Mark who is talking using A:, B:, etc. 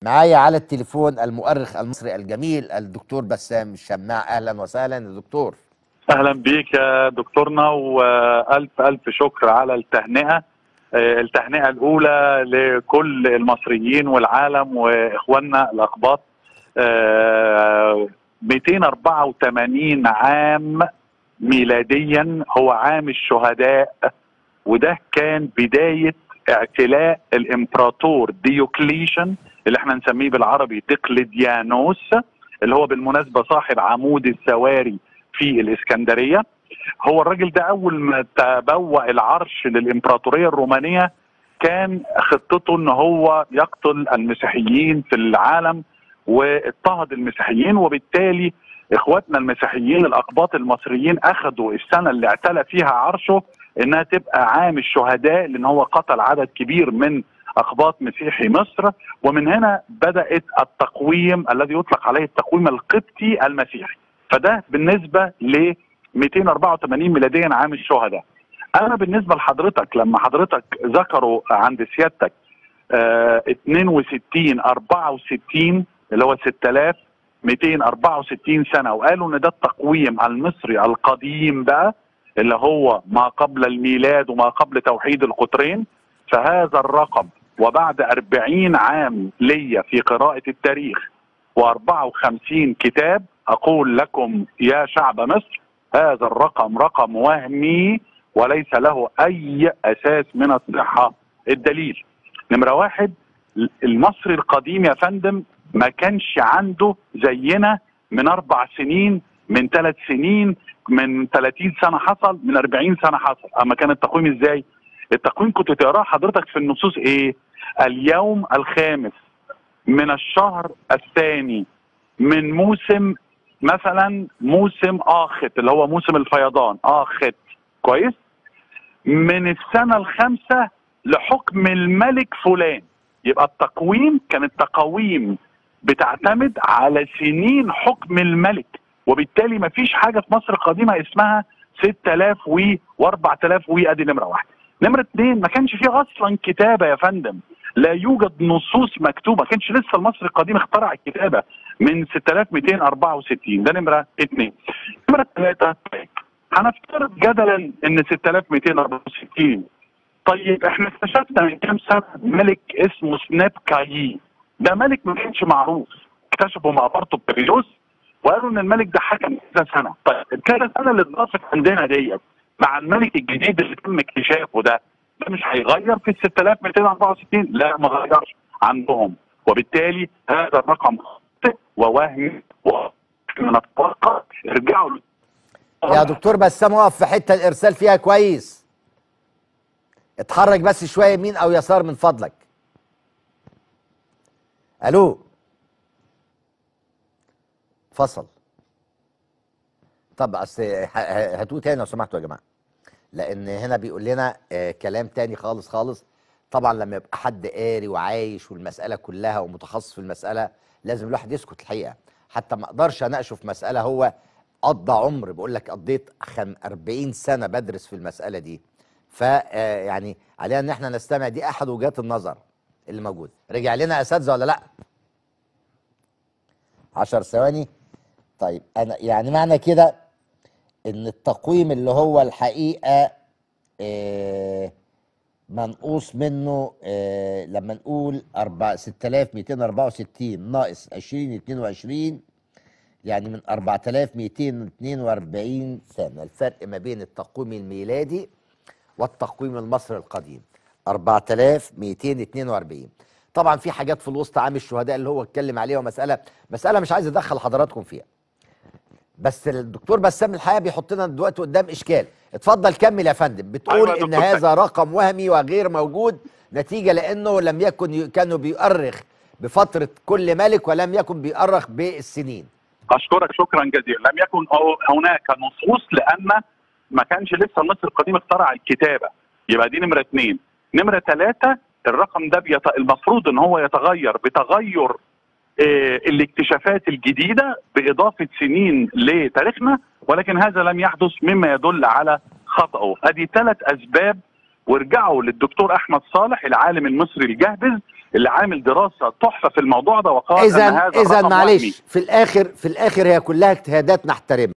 A: معايا على التليفون المؤرخ المصري الجميل الدكتور بسام الشماع اهلا وسهلا يا دكتور
B: اهلا بيك يا دكتورنا والف الف شكر على التهنئه آه، التهنئه الاولى لكل المصريين والعالم واخواننا الاقباط آه، 284 عام ميلاديا هو عام الشهداء وده كان بدايه اعتلاء الامبراطور ديوكليشن اللي احنا نسميه بالعربي دقلديانوس اللي هو بالمناسبه صاحب عمود السواري في الاسكندريه هو الراجل ده اول ما تبوأ العرش للامبراطوريه الرومانيه كان خطته ان هو يقتل المسيحيين في العالم واضطهد المسيحيين وبالتالي اخواتنا المسيحيين الاقباط المصريين اخذوا السنه اللي اعتلى فيها عرشه انها تبقى عام الشهداء لان هو قتل عدد كبير من اقباط مسيحي مصر ومن هنا بدات التقويم الذي يطلق عليه التقويم القبطي المسيحي فده بالنسبه ل 284 ميلاديا عام الشهداء انا بالنسبه لحضرتك لما حضرتك ذكروا عند سيادتك آه 62 64 اللي هو 6264 سنه وقالوا ان ده التقويم المصري القديم بقى اللي هو ما قبل الميلاد وما قبل توحيد القطرين فهذا الرقم وبعد 40 عام ليا في قراءة التاريخ و54 كتاب أقول لكم يا شعب مصر هذا الرقم رقم وهمي وليس له أي أساس من الصحة الدليل نمرة واحد المصري القديم يا فندم ما كانش عنده زينا من أربع سنين من ثلاث سنين من 30 سنة حصل من 40 سنة حصل أما كان التقويم إزاي التقويم كنت تقراه حضرتك في النصوص ايه اليوم الخامس من الشهر الثاني من موسم مثلا موسم اخت اللي هو موسم الفيضان اخت كويس من السنة الخامسة لحكم الملك فلان يبقى التقويم كانت تقاويم بتعتمد على سنين حكم الملك وبالتالي ما فيش حاجة في مصر القديمة اسمها 6000 و و4000 و ادي نمرة واحد نمرة اثنين ما كانش فيه اصلا كتابة يا فندم لا يوجد نصوص مكتوبة ما كانش لسه المصري القديم اخترع الكتابة من 6264 ده نمرة اثنين نمرة ثلاثة هنفترض جدلا ان 6264 طيب احنا اكتشفنا من كام سنة ملك اسمه سناب كايي ده ملك ما كانش معروف اكتشفوا مع بارتو بيريوس وقالوا ان الملك ده حكم كذا سنة طيب الكذا سنة اللي اتضافت عندنا ديت مع الملك الجديد اللي تم اكتشافه ده ده مش هيغير في ال 6264 لا ما غيرش عندهم وبالتالي هذا الرقم خاطئ ووهمي ونتوقع ارجعوا ل-
A: يا دكتور بسام اقف في حته الارسال فيها كويس اتحرك بس شويه يمين او يسار من فضلك الو فصل طب اصل ه- ه- هاتوه تاني لو سمحتوا يا جماعه لان هنا بيقول لنا آه كلام تاني خالص خالص طبعا لما يبقى حد قاري وعايش والمساله كلها ومتخصص في المساله لازم الواحد يسكت الحقيقه حتى ما اقدرش اناقشه في مساله هو قضى عمر بقول لك قضيت خم 40 سنه بدرس في المساله دي ف آه، يعني علينا ان احنا نستمع دي احد وجهات النظر اللي موجود رجع لنا اساتذه ولا لا 10 ثواني طيب انا يعني معنى كده ان التقويم اللي هو الحقيقه آه، منقوص منه آه، لما نقول 4 6264 ناقص 2022 يعني من 4242 سنه الفرق ما بين التقويم الميلادي والتقويم المصري القديم 4242 طبعا في حاجات في الوسط عام الشهداء اللي هو اتكلم عليها ومساله مساله مش عايز ادخل حضراتكم فيها بس الدكتور بسام الحقيقه بيحط لنا دلوقتي قدام اشكال اتفضل كمل يا فندم بتقول
B: أيوة يا
A: ان
B: دكتور
A: هذا رقم وهمي وغير موجود نتيجه لانه لم يكن ي- كانوا بيؤرخ بفتره كل ملك ولم يكن بيؤرخ بالسنين
B: اشكرك شكرا جزيلا لم يكن أو- هناك نصوص لان ما كانش لسه المصري القديم اخترع الكتابه يبقى دي نمره اثنين نمره ثلاثه الرقم ده بيت... المفروض ان هو يتغير بتغير آه، الاكتشافات الجديده باضافه سنين لتاريخنا ولكن هذا لم يحدث مما يدل على خطأه ادي ثلاث اسباب وارجعوا للدكتور احمد صالح العالم المصري الجهبذ اللي عامل دراسه تحفه في الموضوع ده وقال ان
A: اذا
B: هذا
A: اذا
B: الرقم وهمي.
A: معلش في الاخر في الاخر هي كلها اجتهادات نحترمها